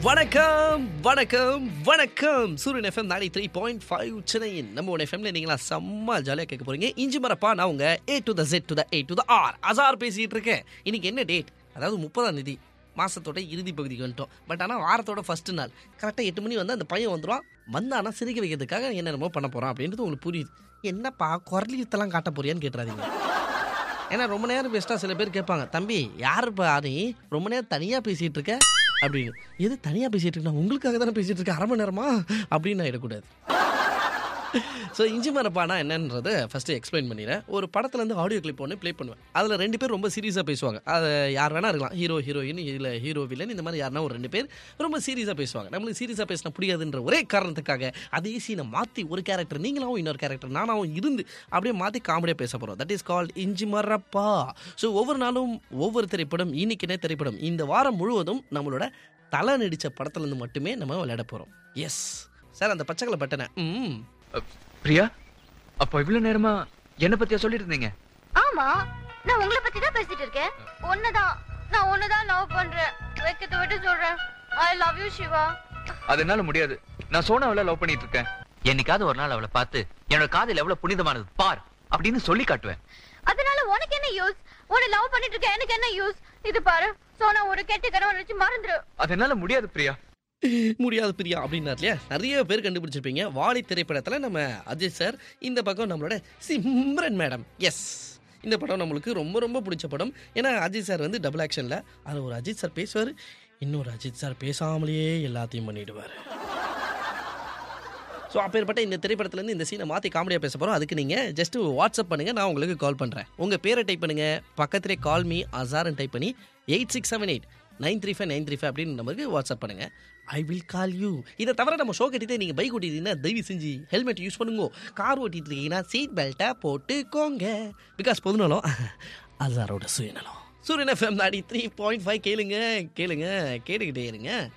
வணக்கம் வணக்கம் வணக்கம் சூரியன் எஃப்எம் நாடி த்ரீ பாயிண்ட் ஃபைவ் சென்னையின் நம்ம ஒன் எஃப்எம்ல நீங்களா செம்ம ஜாலியாக கேட்க போறீங்க இஞ்சி மரப்பா நான் உங்க A to the Z to the A to the R Azar பேசிட்டு இருக்கேன் இன்னைக்கு என்ன டேட் அதாவது முப்பதாம் தேதி மாசத்தோட இறுதி பகுதிக்கு வந்துட்டோம் பட் ஆனால் வாரத்தோட ஃபர்ஸ்ட் நாள் கரெக்டாக எட்டு மணி வந்து அந்த பையன் வந்துடுவான் வந்தானா சிரிக்க வைக்கிறதுக்காக என்னென்னமோ பண்ண போறான் அப்படின்றது உங்களுக்கு புரியுது என்னப்பா குரலியத்தெல்லாம் காட்ட போறியான்னு கேட்டுறாதீங்க ஏன்னா ரொம்ப நேரம் பேசிட்டா சில பேர் கேட்பாங்க தம்பி யாருப்பா நீ ரொம்ப நேரம் தனியாக பேசிகிட்டு இருக்க அப்படின்னு எது தனியாக பேசிகிட்டு இருக்கா உங்களுக்காக தானே பேசிகிட்டு இருக்க அரை மணி நேரமா அப்படின்னு ஆகிடக்கூடாது ஸோ இஞ்சி மரப்பானா என்னன்றதை ஃபஸ்ட்டு எக்ஸ்பிளைன் பண்ணிடுறேன் ஒரு படத்துலேருந்து ஆடியோ கிளிப் ஒன்று ப்ளே பண்ணுவேன் அதில் ரெண்டு பேர் ரொம்ப சீரியஸாக பேசுவாங்க அது யார் வேணா இருக்கலாம் ஹீரோ ஹீரோயின் இல்லை ஹீரோ வில்லன் இந்த மாதிரி யாருனா ஒரு ரெண்டு பேர் ரொம்ப சீரியஸாக பேசுவாங்க நம்மளுக்கு சீரியஸாக பேசினா புரியாதுன்ற ஒரே காரணத்துக்காக அதே சீனை மாற்றி ஒரு கேரக்டர் நீங்களாவும் இன்னொரு கேரக்டர் நானாவும் இருந்து அப்படியே மாற்றி காமெடியாக பேச போகிறோம் தட் இஸ் கால்ட் இஞ்சி மரப்பா ஸோ ஒவ்வொரு நாளும் ஒவ்வொரு திரைப்படம் இன்னைக்குனே திரைப்படம் இந்த வாரம் முழுவதும் நம்மளோட தலை நடித்த படத்துலேருந்து மட்டுமே நம்ம விளையாட போகிறோம் எஸ் சார் அந்த பச்சைக்கலை பட்டனை ம் அ, பிரியா அப்போ இவ்வளவு நேரமா என்ன பத்தியா சொல்லிட்டு இருந்தீங்க ஆமா நான் உங்களை பத்தி தான் பேசிட்டு இருக்கேன் ஒண்ணுதான் நான் ஒண்ணுதான் லவ் பண்றேன் வெக்கத்தை விட்டு சொல்றேன் ஐ லவ் யூ சிவா அது என்னால முடியாது நான் சோனாவில லவ் பண்ணிட்டு இருக்கேன் என்னைக்காவது ஒரு நாள் அவளை பார்த்து என்னோட காதல் எவ்வளவு புனிதமானது பார் அப்படின்னு சொல்லி காட்டுவேன் அதனால உனக்கு என்ன யூஸ் உன்னை லவ் பண்ணிட்டு இருக்க எனக்கு என்ன யூஸ் இது பாரு சோனா ஒரு கெட்ட கனவு நினைச்சு மறந்துரு அது என்னால முடியாது பிரியா முடியாது பிரியா அப்படின்னார் இல்லையா நிறைய பேர் கண்டுபிடிச்சிருப்பீங்க வாலி திரைப்படத்தில் நம்ம அஜய் சார் இந்த பக்கம் நம்மளோட சிம்ரன் மேடம் எஸ் இந்த படம் நம்மளுக்கு ரொம்ப ரொம்ப பிடிச்ச படம் ஏன்னா அஜித் சார் வந்து டபுள் ஆக்ஷனில் அதில் ஒரு அஜித் சார் பேசுவார் இன்னொரு அஜித் சார் பேசாமலேயே எல்லாத்தையும் பண்ணிடுவார் ஸோ அப்பேற்பட்ட இந்த திரைப்படத்துலேருந்து இந்த சீனை மாற்றி காமெடியாக பேச போகிறோம் அதுக்கு நீங்கள் ஜஸ்ட் வாட்ஸ்அப் பண்ணுங்கள் நான் உங்களுக்கு கால் பண்ணுறேன் உங்கள் பேரை டைப் பண்ணுங்கள் பக்கத்திலே கால் மீ அசார்னு டைப் பண்ணி eight six seven eight nine three five nine three five அப்படின்னு நம்பருக்கு வாட்ஸ்அப் பண்ணுங்கள் ஐ வில் கால் யூ இதை தவிர நம்ம ஷோ கட்டிட்டு நீங்கள் பைக் ஓட்டிட்டீங்கன்னா தயவு செஞ்சு ஹெல்மெட் யூஸ் பண்ணுங்க கார் ஓட்டிட்டு இருக்கீங்கன்னா சீட் பெல்ட்டை போட்டுக்கோங்க பிகாஸ் பொதுநலம் அசாரோட சுயநலம் சூரியன் எஃப்எம் நாடி த்ரீ பாயிண்ட் ஃபைவ் கேளுங்க கேளுங்க கேட்டுக்கிட்டே இருங்க